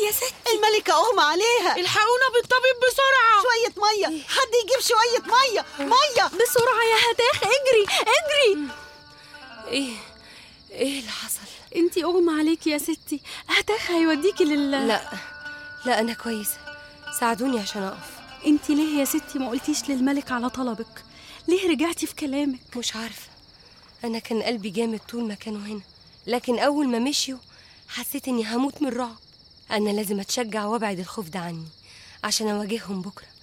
يا ستي الملكة أغمى عليها الحقونا بالطبيب بسرعة شوية مية حد يجيب شوية مية مية بسرعة يا هداخ اجري اجري ايه ايه اللي حصل انتي اغمى عليكي يا ستي هداخ هيوديكي لل لا لا انا كويسه ساعدوني عشان اقف انتي ليه يا ستي ما قلتيش للملك على طلبك ليه رجعتي في كلامك مش عارفه انا كان قلبي جامد طول ما كانوا هنا لكن اول ما مشيوا حسيت اني هموت من الرعب انا لازم اتشجع وابعد الخوف ده عني عشان اواجههم بكره